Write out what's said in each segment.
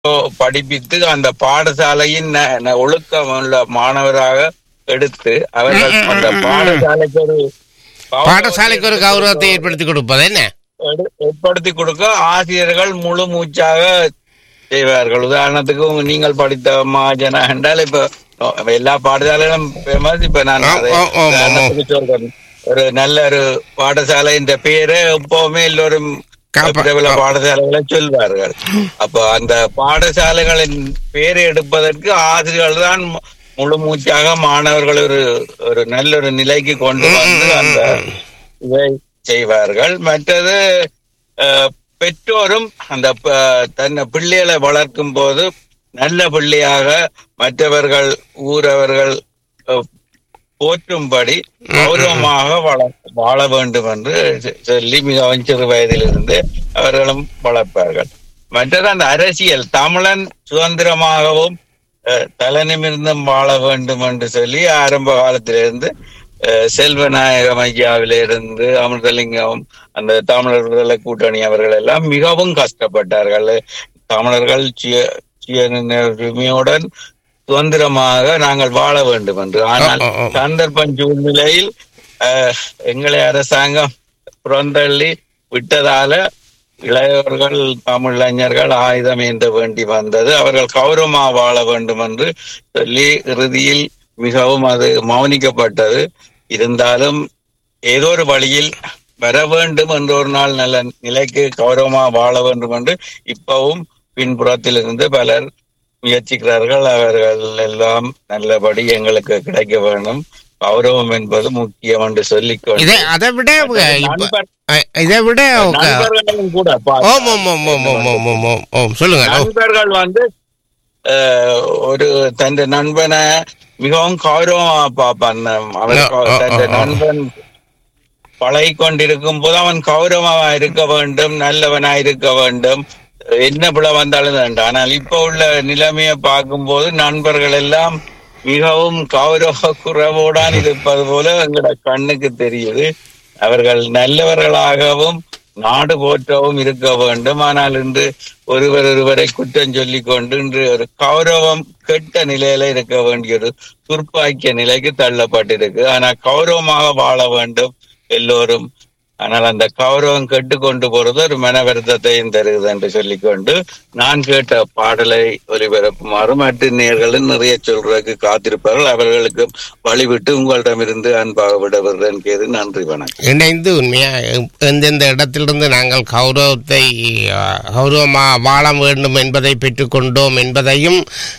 படிப்பித்து அந்த பாடசாலையின் ந- ந- ஒழுக்கம் உள்ள மாணவராக எடுத்து அவர்கள் ம், ம், அந்த ம், ம். பாடசாலைக்கு ஒரு பாடசாலைக்கு ஒரு கௌரவத்தை ஏற்படுத்தி கொடுப்பது என்ன எடு- ஏற்படுத்தி கொடுக்க ஆசிரியர்கள் முழு மூச்சாக செய்வார்கள் உதாரணத்துக்கு உங்க- நீங்கள் படித்த மாஜனா என்றால் இப்ப அஹ், எல்லா பாடசாலைகளும் famous. இப்ப நான் ஆ, அதை ஆ, ஆ, ஆ. உதாரணத்துக்கு சொல்றேன். ஒரு நல்ல ஒரு பாடசாலை என்ற பெயரை எப்பவுமே எல்லோரும் காப்பா- பிரபல ஆ. பாடசாலைகளை சொல்வார்கள் அப்ப அந்த பாடசாலைகளின் பெயரை எடுப்பதற்கு ஆசிரியர்கள் தான் மு- முழு மூச்சாக மாணவர்கள் ஒரு ஒரு நல்ல ஒரு நிலைக்கு கொண்டு வந்து அந்த இதை செய்வார்கள் மற்றது அஹ், பெற்றோரும் அந்த ப- தன்னை பிள்ளைகளை வளர்க்கும் போது நல்ல பிள்ளையாக மற்றவர்கள் ஊரவர்கள் அஹ், போற்றும்படி கௌரவமாக வாழ வாழ வேண்டும் என்று சொ- சொல்லி மிகவும் சிறு வயதிலிருந்து அவர்களும் வளர்ப்பார்கள் மற்றது அந்த அரசியல் தமிழன் சுதந்திரமாகவும் அஹ், தலைநிமிர்ந்தும் வாழ வேண்டும் என்று சொல்லி ஆரம்ப காலத்திலிருந்து அஹ், செல்வநாயகம் ஐயாவிலிருந்து அமிர்தலிங்கம் அந்த தமிழர் விடுதலை கூட்டணி அவர்கள் எல்லாம் மிகவும் கஷ்டப்பட்டார்கள் தமிழர்கள் சுய சுய உரிமையுடன் சுதந்திரமாக நாங்கள் வாழ வேண்டும் என்று ஆனால் ஆ, ஆ, ஆ. சந்தர்ப்பம் சூழ்நிலையில் அஹ், எங்களை அரசாங்கம் புறந்தள்ளி விட்டதால இளையவர்கள் தமிழறிஞர்கள் ஆயுதம் ஏந்த வேண்டி வந்தது அவர்கள் கௌரவமா வாழ வேண்டும் என்று சொல்லி இறுதியில் மிகவும் அது மௌனிக்கப்பட்டது இருந்தாலும் ஏதோ ஒரு வழியில் வர வேண்டும் என்ற ஒரு நாள் நல்ல நிலைக்கு கௌரவமா வாழ வேண்டும் என்று இப்பவும் பின்புறத்தில் இருந்து பலர் முயற்சிக்கிறார்கள் அவர்கள் எல்லாம் நல்லபடி எங்களுக்கு கிடைக்க வேண்டும் கௌரவம் என்பது முக்கியம் என்று சொல்லிக்கொண்டு இதை அதை விட இப்ப நண்பர்- அஹ், இதை விட நண்பர்களும் கூட பா- ஓம் ஓம் ஓம் ஓம் ஓம் ஓம் ஓம் ஓம் ஓம் சொல்லுங்க ஓ, நண்பர்கள் வந்து அஹ், ஒரு தன் நண்பனை மிகவும் கௌரவமா பார்ப்பான் அவன் ஆ, ஆ, தன் ஆ, ஆ. நண்பன் பழகி கொண்டிருக்கும் போது அவன் கௌரவமா இருக்க வேண்டும் நல்லவனா இருக்க வேண்டும் என்ன பிழை வந்தாலும் வேண்டாம் ஆனால் இப்ப உள்ள நிலைமையை பார்க்கும்போது நண்பர்கள் எல்லாம் மிகவும் கௌரவ குறைவோடான் இருப்பது போல எங்களோட கண்ணுக்கு தெரியுது அவர்கள் நல்லவர்களாகவும் நாடு போற்றவும் இருக்க வேண்டும் ஆனால் இன்று ஒருவர் ஒருவரை குற்றம் சொல்லிக் கொண்டு இன்று ஒரு கௌரவம் கெட்ட நிலையில இருக்க வேண்டிய ஒரு துர்ப்பாக்கிய நிலைக்கு தள்ளப்பட்டிருக்கு ஆனா கௌரவமாக வாழ வேண்டும் எல்லோரும் ஆனால் அந்த கௌரவம் கெட்டு கொண்டு போறது ஒரு மன வருத்தத்தையும் தருகிறது என்று சொல்லிக்கொண்டு நான் கேட்ட பாடலை ஒலிபரப்புமாறு மற்ற நேர்களும் நிறைய சொல்றதுக்கு காத்திருப்பார்கள் அவர்களுக்கு வழிவிட்டு உங்களிடமிருந்து அன்பாக விடவிடுறேன் கேது நன்றி வணக்கம் இணைந்து உண்மையா எந்தெந்த இடத்திலிருந்து நாங்கள் கௌரவத்தை அஹ், கௌரவமா வாழ வேண்டும் என்பதை பெற்றுக்கொண்டோம் என்பதையும்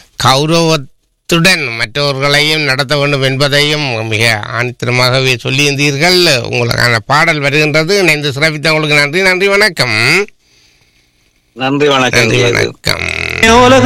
கௌரவத்துடன் மற்றவர்களையும் நடத்த வேண்டும் என்பதையும் மிக ஆணித்தரமாகவே சொல்லியிருந்தீர்கள் உங்களுக்கான பாடல் வருகின்றது இணைந்து சிறப்பித்தவங்களுக்கு நன்றி நன்றி வணக்கம் நன்றி வணக்கம் நன்றி கேது வணக்கம்